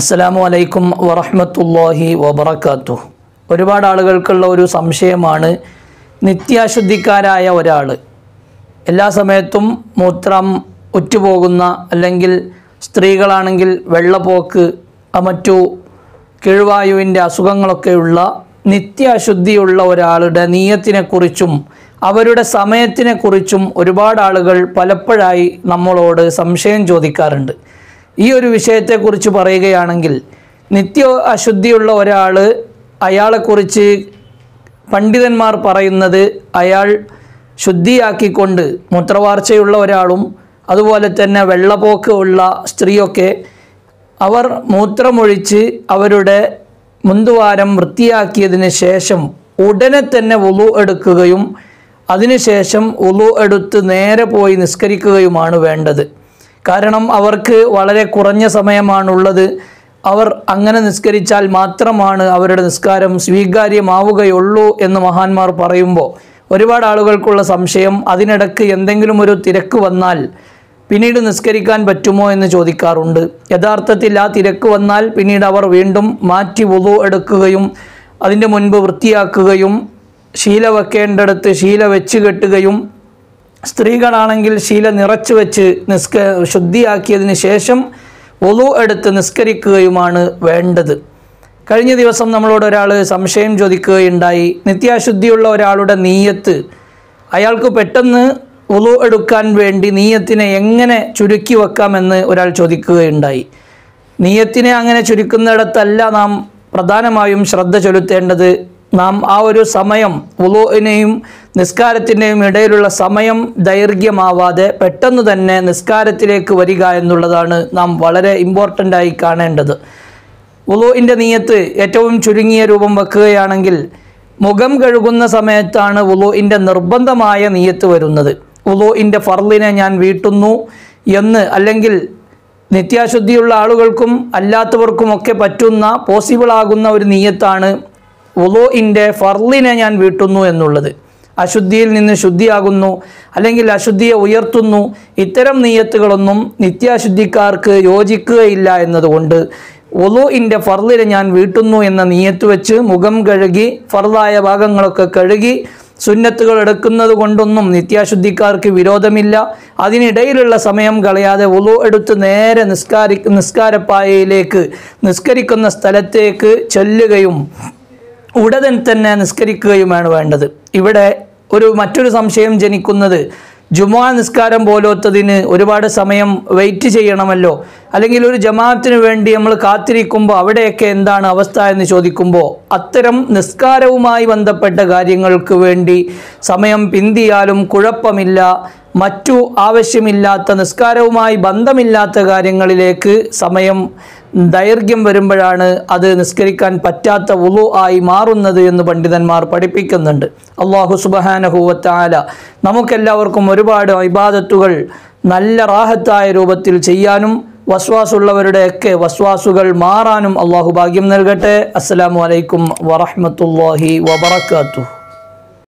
അസ്സലാമു അലൈക്കും വറഹ്മത്തുള്ളാഹി വബറകാതുഹു ഒരുപാട് ആളുകൾക്കുള്ള ഒരു സംശയമാണ് നിത്യാശുദ്ധിക്കാരായ ഒരാൾ എല്ലാ സമയത്തും മൂത്രം ഉറ്റുപോകുന്ന അല്ലെങ്കിൽ സ്ത്രീകളാണെങ്കിൽ വെള്ളപ്പോക്ക് അ മറ്റു കീഴ്വായുവിൻ്റെ അസുഖങ്ങളൊക്കെയുള്ള നിത്യാശുദ്ധിയുള്ള ഒരാളുടെ നീയത്തിനെക്കുറിച്ചും അവരുടെ സമയത്തിനെക്കുറിച്ചും ഒരുപാട് ആളുകൾ പലപ്പോഴായി നമ്മളോട് സംശയം ചോദിക്കാറുണ്ട് ഈ ഒരു വിഷയത്തെക്കുറിച്ച് പറയുകയാണെങ്കിൽ നിത്യ അശുദ്ധിയുള്ള ഒരാൾ അയാളെക്കുറിച്ച് പണ്ഡിതന്മാർ പറയുന്നത് അയാൾ ശുദ്ധിയാക്കിക്കൊണ്ട് മൂത്രവാർച്ചയുള്ള ഒരാളും അതുപോലെ തന്നെ വെള്ളപ്പോക്ക് ഉള്ള സ്ത്രീയൊക്കെ അവർ മൂത്രമൊഴിച്ച് അവരുടെ മുന്തുവാരം വൃത്തിയാക്കിയതിന് ശേഷം ഉടനെ തന്നെ ഉളു എടുക്കുകയും അതിനുശേഷം ഉളു എടുത്ത് നേരെ പോയി നിസ്കരിക്കുകയുമാണ് വേണ്ടത് കാരണം അവർക്ക് വളരെ കുറഞ്ഞ സമയമാണുള്ളത് അവർ അങ്ങനെ നിസ്കരിച്ചാൽ മാത്രമാണ് അവരുടെ നിസ്കാരം സ്വീകാര്യമാവുകയുള്ളൂ എന്ന് മഹാന്മാർ പറയുമ്പോൾ ഒരുപാട് ആളുകൾക്കുള്ള സംശയം അതിനിടക്ക് എന്തെങ്കിലും ഒരു തിരക്ക് വന്നാൽ പിന്നീട് നിസ്കരിക്കാൻ പറ്റുമോ എന്ന് ചോദിക്കാറുണ്ട് യഥാർത്ഥത്തിൽ ആ തിരക്ക് വന്നാൽ പിന്നീട് അവർ വീണ്ടും മാറ്റി വുളു എടുക്കുകയും അതിൻ്റെ മുൻപ് വൃത്തിയാക്കുകയും ശീല വെക്കേണ്ടടുത്ത് ശീല വെച്ച് കെട്ടുകയും സ്ത്രീകളാണെങ്കിൽ ശീല നിറച്ചു വെച്ച് നിസ്ക ശുദ്ധിയാക്കിയതിന് ശേഷം ഒളു എടുത്ത് നിസ്കരിക്കുകയുമാണ് വേണ്ടത് കഴിഞ്ഞ ദിവസം നമ്മളോട് ഒരാൾ സംശയം ചോദിക്കുകയുണ്ടായി നിത്യാശുദ്ധിയുള്ള ഒരാളുടെ നീയത്ത് അയാൾക്ക് പെട്ടെന്ന് ഒളു എടുക്കാൻ വേണ്ടി നീയത്തിനെ എങ്ങനെ ചുരുക്കി വെക്കാമെന്ന് ഒരാൾ ചോദിക്കുകയുണ്ടായി നീയത്തിനെ അങ്ങനെ ചുരുക്കുന്നിടത്തല്ല നാം പ്രധാനമായും ശ്രദ്ധ ചെലുത്തേണ്ടത് നാം ആ ഒരു സമയം ഉളുവിനെയും നിസ്കാരത്തിൻ്റെയും ഇടയിലുള്ള സമയം ദൈർഘ്യമാവാതെ പെട്ടെന്ന് തന്നെ നിസ്കാരത്തിലേക്ക് വരിക എന്നുള്ളതാണ് നാം വളരെ ഇമ്പോർട്ടൻ്റ് ആയി കാണേണ്ടത് ഉളുവിൻ്റെ നീയത്ത് ഏറ്റവും ചുരുങ്ങിയ രൂപം വെക്കുകയാണെങ്കിൽ മുഖം കഴുകുന്ന സമയത്താണ് ഉളുവിൻ്റെ നിർബന്ധമായ നീയത്ത് വരുന്നത് ഉളുവിൻ്റെ ഫർലിനെ ഞാൻ വീട്ടുന്നു എന്ന് അല്ലെങ്കിൽ നിത്യാശുദ്ധിയുള്ള ആളുകൾക്കും അല്ലാത്തവർക്കുമൊക്കെ പറ്റുന്ന പോസിബിൾ ആകുന്ന ഒരു നീയത്താണ് ഉലോയിൻ്റെ ഫർലിനെ ഞാൻ വീട്ടുന്നു എന്നുള്ളത് അശുദ്ധിയിൽ നിന്ന് ശുദ്ധിയാകുന്നു അല്ലെങ്കിൽ അശുദ്ധിയെ ഉയർത്തുന്നു ഇത്തരം നീയത്തുകളൊന്നും നിത്യാശുദ്ധിക്കാർക്ക് യോജിക്കുകയില്ല എന്നതുകൊണ്ട് ഒലുഇൻ്റെ ഫർലിനെ ഞാൻ വീട്ടുന്നു എന്ന നീയത്ത് വെച്ച് മുഖം കഴുകി ഫർലായ ഭാഗങ്ങളൊക്കെ കഴുകി സുന്നത്തുകൾ എടുക്കുന്നത് കൊണ്ടൊന്നും നിത്യാശുദ്ധിക്കാർക്ക് വിരോധമില്ല അതിനിടയിലുള്ള സമയം കളയാതെ ഒലു എടുത്ത് നേരെ നിസ്കാരി നിസ്കാരപ്പായയിലേക്ക് നിസ്കരിക്കുന്ന സ്ഥലത്തേക്ക് ചെല്ലുകയും ഉടൻ തന്നെ നിസ്കരിക്കുകയുമാണ് വേണ്ടത് ഇവിടെ ഒരു മറ്റൊരു സംശയം ജനിക്കുന്നത് ജുമാ നിസ്കാരം പോലത്തതിന് ഒരുപാട് സമയം വെയിറ്റ് ചെയ്യണമല്ലോ അല്ലെങ്കിൽ ഒരു ജമാഅത്തിന് വേണ്ടി നമ്മൾ കാത്തിരിക്കുമ്പോൾ അവിടെയൊക്കെ എന്താണ് അവസ്ഥ എന്ന് ചോദിക്കുമ്പോൾ അത്തരം നിസ്കാരവുമായി ബന്ധപ്പെട്ട കാര്യങ്ങൾക്ക് വേണ്ടി സമയം പിന്തിയാലും കുഴപ്പമില്ല മറ്റു ആവശ്യമില്ലാത്ത നിസ്കാരവുമായി ബന്ധമില്ലാത്ത കാര്യങ്ങളിലേക്ക് സമയം ദൈർഘ്യം വരുമ്പോഴാണ് അത് നിസ്കരിക്കാൻ പറ്റാത്ത ഉളു ആയി മാറുന്നത് എന്ന് പണ്ഡിതന്മാർ പഠിപ്പിക്കുന്നുണ്ട് അള്ളാഹു സുബഹാനഹുവത്താല നമുക്കെല്ലാവർക്കും ഒരുപാട് ഇബാദത്തുകൾ നല്ല റാഹത്തായ രൂപത്തിൽ ചെയ്യാനും വസ്വാസുള്ളവരുടെയൊക്കെ വസ്വാസുകൾ മാറാനും അള്ളാഹു ഭാഗ്യം നൽകട്ടെ അസ്സലാമു അലൈക്കും വറഹ്മത്തുള്ളാഹി വബറകാതുഹു